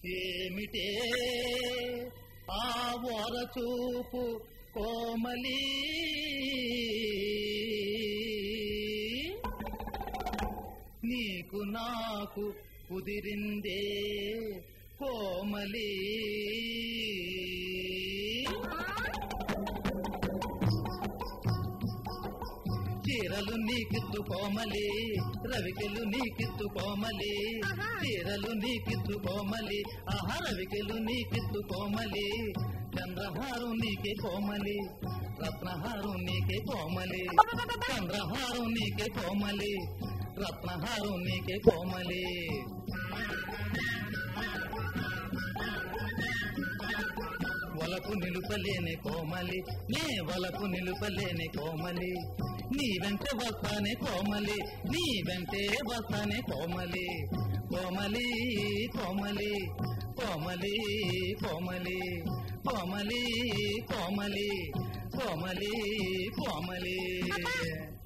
ఏమిటే ఆ వరచూపు కోమలి నీకు నాకు కుదిరిందే కోమలి చీరలు నీకిత్తు కోమలి రవికెలు నీకిత్తు కోమలి చీరలు నీకిత్తు కోమలి ఆహా రవికెలు నీకిత్తు కోమలి చంద్రహారం నీకే కోమలి రత్నహారం నీకే కోమలి చంద్రహారం నీకే కోమలి రత్నహారం నీకే కోమలి వలకు నిలుపలేని కోమలి నే వలకు నిలుపలేని కోమలి నీ వెంట వస్తానే కోమలి నీ వెంటే వస్తానే కోమలి కోమలి కోమలి కోమలి కోమలి కోమలి కోమలి కోమలి కోమలి